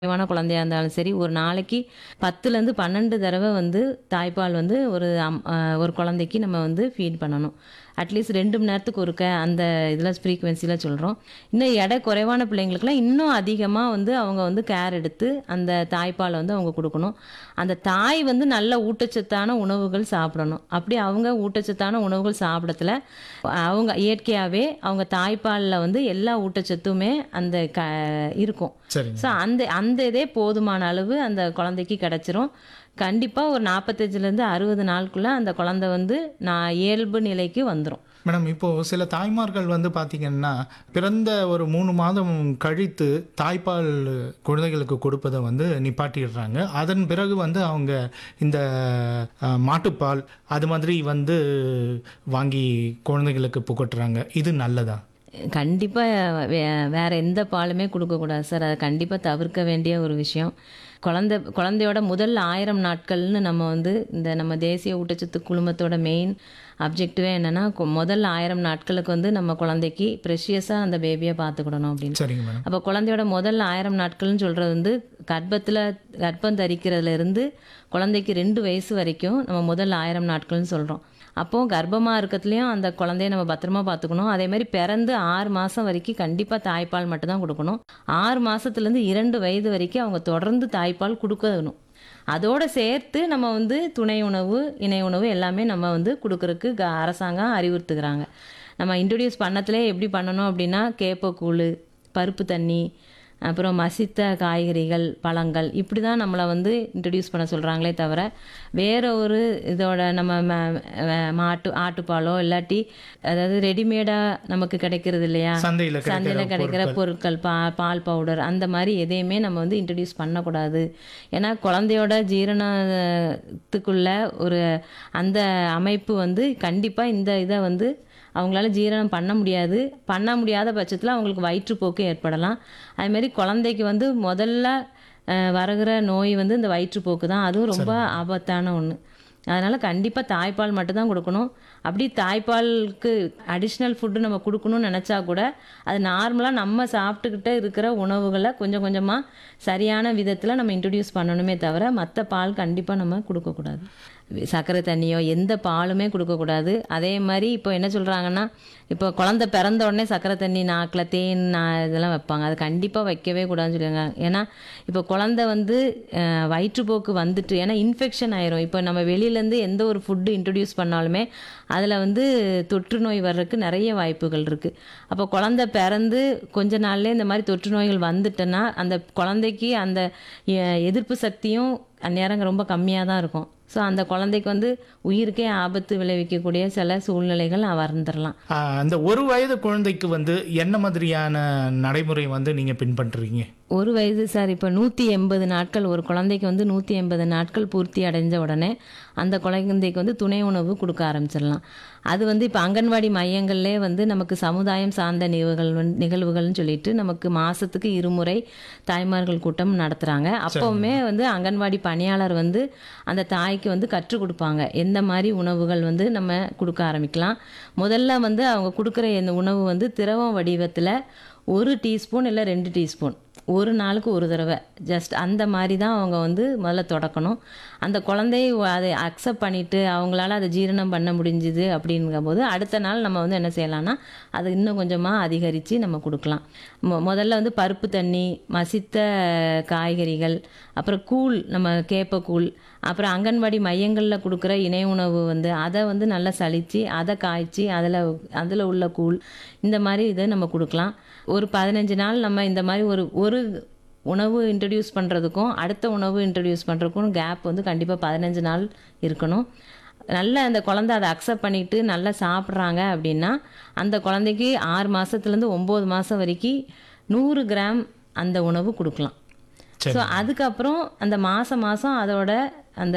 குறைவான குழந்தையா இருந்தாலும் சரி, ஒரு நாளைக்கு 10லேருந்து 12 தடவ வந்து தாய்ப்பால் வந்து ஒரு அம் அ ஒரு குழந்தைக்கு நம்ம வந்து ஃபீட் பண்ணணும். அட்லீஸ்ட் 2 மணி நேரத்துக்கு ஒருக்க அந்த இதில ஃப்ரீக்வன்சில சொல்றோம். இன்னும் எடை குறைவான பிள்ளைங்களுக்குலாம் இன்னும் அதிகமா வந்து அவங்க வந்து கேர் எடுத்து அந்த தாய்ப்பால வந்து அவங்க குடுக்கணும். அந்த தாய் வந்து நல்ல ஊட்டச்சத்தான உணவுகள் சாப்பிடணும். அப்படி அவங்க ஊட்டச்சத்தான உணவுகள் சாப்பிடத்துல அவங்க இயற்கையாவே அவங்க தாய்ப்பால்ல வந்து எல்லா ஊட்டச்சத்துமே அந்த க இருக்கும். சரிங்க. ஸோ அந்த அந்த இதே போதுமான அளவு அந்த குழந்தைக்கு கிடைச்சிரும். கண்டிப்பா ஒரு 45லேருந்து 60 நாளுக்குள்ள அந்த குழந்தை வந்து நான் இயல்பு நிலைக்கு வந்துரும். மேடம் இப்போ சில தாய்மார்கள் வந்து பார்த்தீங்கன்னா, பிறந்த ஒரு 3 மாதம் கழித்து தாய்ப்பால் குழந்தைகளுக்கு கொடுப்பத வந்து நிப்பாட்டிடுறாங்க. அதன் பிறகு வந்து அவங்க இந்த அ மாட்டுப்பால் அது மாதிரி வந்து வாங்கி குழந்தைகளுக்கு புகட்டுறாங்க. இது நல்லதா? கண்டிப்பா வே வேற எந்த பாலுமே குடுக்கக்கூடாது சார். அத கண்டிப்பா தவிர்க்க வேண்டிய ஒரு விஷயம். குழந்தை குழந்தையோட முதல் 1000 நாட்கள்னு நம்ம வந்து இந்த நம்ம தேசிய ஊட்டச்சத்து குழுமத்தோட மெயின் அப்ஜெக்டிவே என்னன்னா, கொ முதல் 1000 நாட்களுக்கு வந்து நம்ம குழந்தைக்கு ப்ரெஷியஸா அந்த பேபிய பார்த்துக்கிடணும் அப்படின்னு. சரிங்க மேடம். அப்போ குழந்தையோட முதல் 1000 நாட்கள்னு சொல்றது வந்து கர்ப்பத்தில கர்ப்பம் தரிக்கிறதுலேருந்து குழந்தைக்கு 2 வயசு வரைக்கும் நம்ம முதல் 1000 நாட்கள்னு சொல்றோம். அப்போ கர்ப்பமா இருக்கத்துலயும் அந்த குழந்தைய நம்ம பத்திரமா பார்த்துக்கணும். அதேமாரி பிறந்து 6 மாசம் வரைக்கும் கண்டிப்பா தாய்ப்பால் மட்டும் தான் குடுக்கணும். 6 மாசத்துலேருந்து 2 வயது வரைக்கும் அவங்க தொடர்ந்து தாய்ப்பால் குடுக்கணும். அதோட சேர்த்து நம்ம வந்து துணை உணவு, இணை உணவு எல்லாமே நம்ம வந்து குடுக்கறக்கு க அரசாங்கம் அறிவுறுத்துகிறாங்க. நம்ம இன்ட்ரோடியூஸ் பண்ணத்திலே எப்படி பண்ணணும் அப்படின்னா, கேப்பக்கூழு, பருப்பு தண்ணி, அப்புறம் மசித்த காய்கறிகள், பழங்கள் இப்படி தான் நம்மள வந்து இன்ட்ரோடியூஸ் பண்ண சொல்றாங்களே தவிர, வேற ஒரு இதோட நம்ம ம அ மாட்டு ஆட்டுப்பாலோ இல்லாட்டி அதாவது ரெடிமேடா நமக்கு கிடைக்கிறது இல்லையா? சந்தையில கிடைக்கிற சந்தையில கிடைக்கிற பொருட்கள். பொருட்கள் பா பால் பவுடர் அந்த மாரி எதையுமே நம்ம வந்து இன்ட்ரோடியூஸ் பண்ணக்கூடாது. ஏன்னா குழந்தையோட ஜீரணத்துக்குள்ள ஒரு அந்த அமைப்பு வந்து கண்டிப்பா இந்த இத வந்து அவங்களால ஜீரணம் பண்ண முடியாது. பண்ண முடியாத பட்சத்தில அவங்களுக்கு வயிற்றுப்போக்கு ஏற்படலாம். அதுமாரி குழந்தைக்கு வந்து முதல்ல அ வருகிற நோய் வந்து இந்த வயிற்றுப்போக்கு தான். அதுவும் ரொம்ப சரிங்க. ஆபத்தான ஒண்ணு. அதனால கண்டிப்பா தாய்ப்பால் மட்டும் தான் குடுக்கணும். அப்படி தாய்ப்பாலுக்கு அடிஷனல் ஃபுட் நம்ம குடுக்கணும்னு நெனச்சா கூட, அது நார்மலா நம்ம சாப்பிட்டுக்கிட்டு இருக்கிற உணவுகள கொஞ்சம் கொஞ்சமா சரியான விதத்தில நம்ம இன்ட்ரோடியூஸ் பண்ணணுமே தவிர, மத்த பால் கண்டிப்பா நம்ம குடுக்கக்கூடாது. சர்க்கரை தண்ணியோ எந்த பாலுமே குடுக்கக்கூடாது. அதே மாரி இப்போ என்ன சொல்றாங்கன்னா, இப்போ குழந்தை பிறந்த உடனே சர்க்கரை தண்ணி நாக்குல தேன் நா இதெல்லாம் வைப்பாங்க. அது கண்டிப்பா வைக்கவே கூடாதுன்னு சொல்லியிருக்காங்க. ஏன்னா, இப்போ குழந்தை வந்து அ வயிற்றுப்போக்கு வந்துட்டு ஏன்னா இன்ஃபெக்ஷன் ஆயிரும். இப்போ நம்ம வெளியிலேருந்து எந்த ஒரு ஃபுட் இன்ட்ரோடியூஸ் பண்ணாலுமே, அதில வந்து தொற்று நோய் வர்றதுக்கு நெறைய வாய்ப்புகள் இருக்கு. அப்போ குழந்தை பிறந்து கொஞ்ச நாள்லயே இந்த மாரி தொற்று நோய்கள் வந்துட்டுன்னா, அந்த குழந்தைக்கு அந்த எ எதிர்ப்பு சக்தியும் அந்நேரம் ரொம்ப கம்மியா தான் இருக்கும். ஸோ அந்த குழந்தைக்கு வந்து உயிருக்கே ஆபத்து விளைவிக்கக்கூடிய சில சூழ்நிலைகள் வந்துரலாம். ஆ, அந்த ஒரு வயது குழந்தைக்கு வந்து என்ன மாதிரியான நடைமுறை வந்து நீங்க பின்பற்றுறீங்க? ஒரு வயது சார் இப்போ 180 நாட்கள் ஒரு குழந்தைக்கு வந்து 180 நாட்கள் பூர்த்தி அடைஞ்ச உடனே, அந்த குழந்தைக்கு வந்து துணை உணவு குடுக்க ஆரம்பிச்சிடலாம். அது வந்து இப்போ அங்கன்வாடி மையங்கள்லே வந்து நமக்கு சமுதாயம் சார்ந்த நிகழ்வுகள் வந் நிகழ்வுகள்னு சொல்லிட்டு நமக்கு மாசத்துக்கு இருமுறை தாய்மார்கள் கூட்டம் நடத்துறாங்க. அப்பவுமே வந்து அங்கன்வாடி பணியாளர் வந்து அந்த தாய்க்கு வந்து கற்றுக் குடுப்பாங்க. எந்த மாரி உணவுகள் வந்து நம்ம குடுக்க ஆரம்பிக்கலாம். முதல்ல வந்து அவங்க குடுக்குற இந்த உணவு வந்து திரவம் வடிவத்தில 1 டீஸ்பூன் இல்ல 2 டீஸ்பூன். ஒரு நாளுக்கு ஒரு தடவ. ஜஸ்ட் அந்த மாரி தான் அவங்க வந்து முதல்ல தொடக்கணும். அந்த குழந்தை அதை அக்செப்ட் பண்ணிட்டு அவங்களால அத ஜீரணம் பண்ண முடிஞ்சுது அப்படிங்கும்போது, அடுத்த நாள் நம்ம வந்து என்ன செய்யலாம்னா, அத இன்னும் கொஞ்சமா அதிகரிச்சு நம்ம குடுக்கலாம். மொ முதல்ல வந்து பருப்பு தண்ணி, மசித்த காய்கறிகள், அப்புறம் கூழ் நம்ம கேப்பக்கூழ், அப்புறம் அங்கன்வாடி மையங்கள்ல குடுக்குற இணை உணவு வந்து அத வந்து நல்லா சலிச்சு, அத காய்ச்சி அதில அதில உள்ள கூழ் இந்த மாரி இத நம்ம குடுக்கலாம். ஒரு 15 நாள் நம்ம இந்த மாரி ஒரு ஒரு உணவு இன்ட்ரோடியூஸ் பண்றதுக்கும், அடுத்த உணவு இன்ட்ரோடியூஸ் பண்றதுக்கும் கேப் வந்து கண்டிப்பா 15 நாள் இருக்கணும். நல்லா அந்த குழந்தை அத அக்செப்ட் பண்ணிட்டு நல்லா சாப்பிடுறாங்க அப்படின்னா, அந்த குழந்தைக்கு 6 மாசத்துலேருந்து 9 மாசம் வரைக்கும் 100 கிராம் அந்த உணவு குடுக்கலாம். ஸோ சரி. அதுக்கப்புறம் அந்த மாசம் மாசம் அதோட அந்த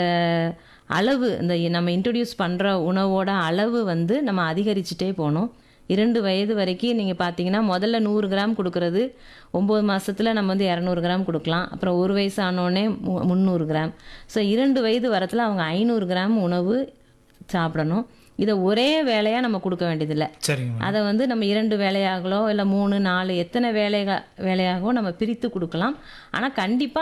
அளவு இந்த நம்ம இன்ட்ரோடியூஸ் பண்ற உணவோட அளவு வந்து நம்ம அதிகரிச்சுட்டே போணும். 2 வயது வரைக்கும் நீங்க பார்த்தீங்கன்னா, முதல்ல 100 கிராம் குடுக்குறது 9 மாசத்துல நம்ம வந்து 200 கிராம் குடுக்கலாம். அப்புறம் 1 வயசு ஆனோனே மு 300 கிராம். ஸோ 2 வயது வரத்துல அவங்க 500 கிராம் உணவு சாப்பிடணும். இத ஒரே வேளையா நம்ம குடுக்க வேண்டியதில்ல. சரிங்க மேடம். அத வந்து நம்ம 2 வேளையாகலோ, இல்ல 3, 4 எத்தனை வேளைக வேளையாகவோ நம்ம பிரித்து குடுக்கலாம். ஆனா கண்டிப்பா